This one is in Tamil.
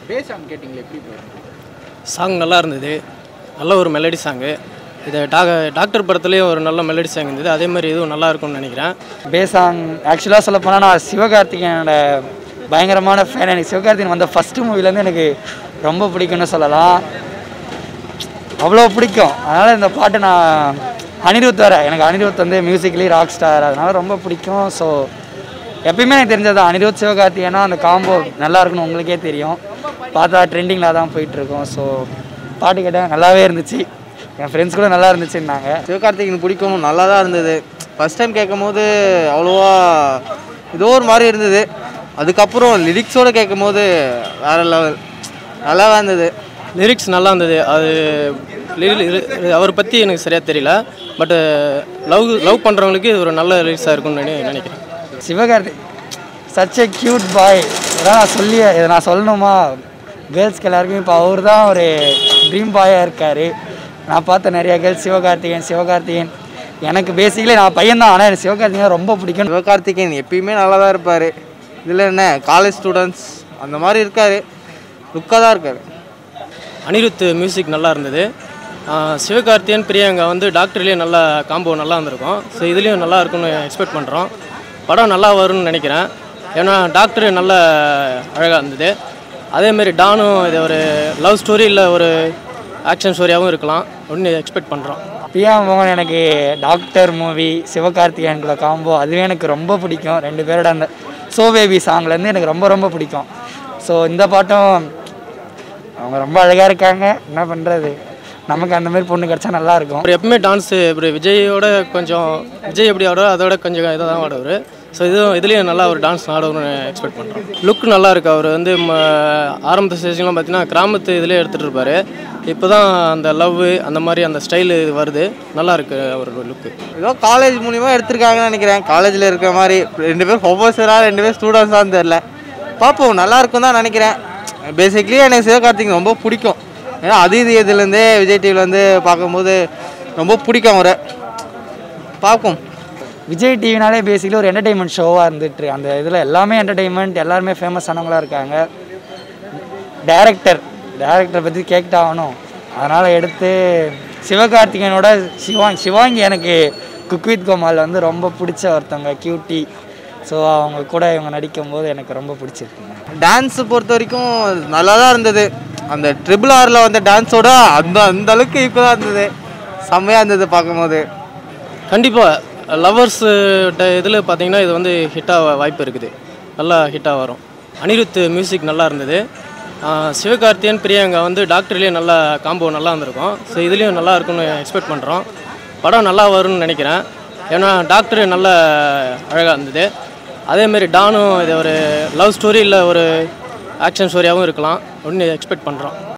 பேஸ் சாங் கேட்டிங்களே எப்படி bro இருந்தது? சாங் நல்லா இருந்தது நல்ல ஒரு மெலடி சாங்கு இது டாக டாக்டர் படத்துலேயும் ஒரு நல்ல மெலடி சாங் இருந்தது அதே மாதிரி இதுவும் நல்லா இருக்கும்னு நினைக்கிறேன் பேசாங் ஆக்சுவலாக சொல்ல போனால் நான் சிவகார்த்திகேயனோட பயங்கரமான ஃபேன் எனக்கு சிவகார்த்திகேயன் வந்த ஃபஸ்ட்டு மூவிலேருந்து எனக்கு ரொம்ப பிடிக்கும்னு சொல்லலாம் அவ்வளோ பிடிக்கும் அதனால் இந்த பாட்டு நான் அனிருத் வர எனக்கு அனிருத் வந்து மியூசிக்லி ராக் ஸ்டார் அதனால் ரொம்ப பிடிக்கும் ஸோ எப்பயுமே எனக்கு தெரிஞ்சது தான் அனிருத் சிவகார்த்திகேயனா அந்த காம்போ நல்லா இருக்குன்னு உங்களுக்கே தெரியும் பார்த்தா ட்ரெண்டிங்கில் தான் போயிட்டுருக்கோம் ஸோ பாட்டு கேட்டேன் நல்லாவே இருந்துச்சு என் ஃப்ரெண்ட்ஸ் கூட நல்லா இருந்துச்சுன்னாங்க சிவகார்த்திகேயன் பிடிக்கும் நல்லா தான் இருந்தது ஃபஸ்ட் டைம் கேட்கும் போது அவ்வளோவா ஏதோ ஒரு மாதிரி இருந்தது அதுக்கப்புறம் லிரிக்ஸோடு கேட்கும் போது வேறு லெவல் நல்லாவே இருந்தது லிரிக்ஸ் நல்லா இருந்தது அது lyri- lyri- அவரை பற்றி எனக்கு சரியாக தெரியல பட்டு லவ் லவ் பண்ணுறவங்களுக்கு இது ஒரு நல்ல லிரிக்ஸாக இருக்கும்னு நினை- நினைக்கிறேன் Sivakarthi such a cute boy இதான் நான் சொல்லி இதை நான் சொல்லணுமா கேர்ள்ஸ்க்கு எல்லாருக்கும் இப்போ அவர் தான் ஒரு ட்ரீம் பாயாக இருக்கார் நான் பார்த்த நிறைய கேர்ள்ஸ் சிவகார்த்திகேயன் சிவகார்த்திகேயன் எனக்கு பேசிக்கலி நான் பையன் தான் ஆனால் எனக்கு சிவகார்த்திகேயன் ரொம்ப பிடிக்கும் சிவகார்த்திகேயன் எப்பயுமே நல்லா தான் இருப்பார் இதில் என்ன காலேஜ் ஸ்டூடெண்ட்ஸ் அந்த மாதிரி இருக்கார் லுக்காக தான் இருக்கார் அனிருத் மியூசிக் நல்லா இருந்தது ஆஹ் சிவகார்த்தியன் பிரியங்கா வந்து டாக்டர்லேயே நல்ல காம்போ நல்லா இருந்திருக்கும் ஸோ இதுலேயும் நல்லா இருக்கும்னு எக்ஸ்பெக்ட் பண்ணுறோம் படம் நல்லா வரும்னு நினைக்கிறேன் ஏன்னா டாக்டர் நல்ல அழகாக இருந்தது அதேமாரி டானும் இது ஒரு லவ் ஸ்டோரி இல்லை ஒரு ஆக்ஷன் ஸ்டோரியாகவும் இருக்கலாம் அப்படின்னு எக்ஸ்பெக்ட் பண்ணுறோம் பிரியா மோகன் எனக்கு டாக்டர் மூவி சிவகார்த்திகேயன்குள்ள காம்போ அதுவே எனக்கு ரொம்ப பிடிக்கும் ரெண்டு பேரோட அந்த சோ பேபி சாங்லேருந்து எனக்கு ரொம்ப ரொம்ப பிடிக்கும் ஸோ இந்த பாட்டும் அவங்க ரொம்ப அழகாக இருக்காங்க என்ன பண்ணுறது நமக்கு அந்த மாதிரி பொண்ணு கிடச்சா நல்லா இருக்கும் அவர் எப்பவுமே டான்ஸு இப்படி விஜயோட கொஞ்சம் விஜய் எப்படி ஆடுறோ அதோட கொஞ்சம் இதாக தான் ஆடுவார் ஸோ இதுவும் இதுலேயும் நல்லா ஒரு டான்ஸ் ஆடுவார்னு எக்ஸ்பெக்ட் பண்ணுறோம் லுக் நல்லா இருக்கு அவர் வந்து ம- ஆரம்ப ஸ்டேஜ்லாம் பார்த்தீங்கன்னா கிராமத்து இதிலே எடுத்துகிட்டு இருப்பார் இப்போ தான் அந்த லவ் அந்த மாதிரி அந்த ஸ்டைலு வருது நல்லா இருக்கு அவரோட லுக்கு ஏதோ காலேஜ் மூலிமா எடுத்திருக்காங்கன்னு நினைக்கிறேன் காலேஜில் இருக்கிற மாதிரி ரெண்டு பேர் ப்ரொஃபஸராக ரெண்டு பேர் ஸ்டூடெண்ட்ஸான்னு தெரில பார்ப்போம் நல்லா இருக்கும் தான் நினைக்கிறேன் பேசிக்லி எனக்கு சிவகார்த்திக் ரொம்ப பிடிக்கும் ஏன்னா அது இது இதுலேருந்தே விஜய் டிவியில் வந்து பார்க்கும்போது ரொம்ப பிடிக்கும் அவரை பார்ப்போம் விஜய் டிவினாலே பேசிக்கலி ஒரு என்டர்டெயின்மெண்ட் ஷோவாக இருந்துட்டு அந்த இதில் எல்லாமே என்டர்டெயின்மெண்ட் எல்லாருமே ஃபேமஸ் ஆனவங்களா இருக்காங்க டேரக்டர் டேரக்டரை பற்றி கேட்டாகணும் அதனால் எடுத்து சிவகார்த்திகேயனோட சிவாங்கி சிவாங்கி எனக்கு குக் வித் கோமால் வந்து ரொம்ப பிடிச்ச ஒருத்தவங்க கியூட்டி ஸோ அவங்க கூட இவங்க நடிக்கும்போது எனக்கு ரொம்ப பிடிச்சிருக்குங்க டான்ஸு பொறுத்த வரைக்கும் நல்லா தான் இருந்தது அந்த ட்ரிபிள் ஆரில் வந்த டான்ஸோட அந்த அந்த அளவுக்கு ஈக்குவலாக இருந்தது செம்மையாக இருந்தது பார்க்கும்போது கண்டிப்பாக லவ்வர்ஸ் இதில் பார்த்தீங்கன்னா இது வந்து ஹிட்டாக வாய்ப்பு இருக்குது நல்லா ஹிட்டாக வரும் அனிருத் மியூசிக் நல்லா இருந்தது ஆஹ் சிவகார்த்தியன் பிரியங்கா வந்து டாக்டர்லேயே நல்லா காம்போ நல்லா இருந்திருக்கும் ஸோ இதுலேயும் நல்லா இருக்கும்னு எக்ஸ்பெக்ட் பண்ணுறோம் படம் நல்லா வரும்னு நினைக்கிறேன் ஏன்னா டாக்டர் நல்ல அழகாக இருந்தது அதேமாரி டானும் இது ஒரு லவ் ஸ்டோரி இல்லை ஒரு ஆக்ஷன் ஸ்டோரியாகவும் இருக்கலாம் அப்படின்னு எக்ஸ்பெக்ட் பண்ணுறோம்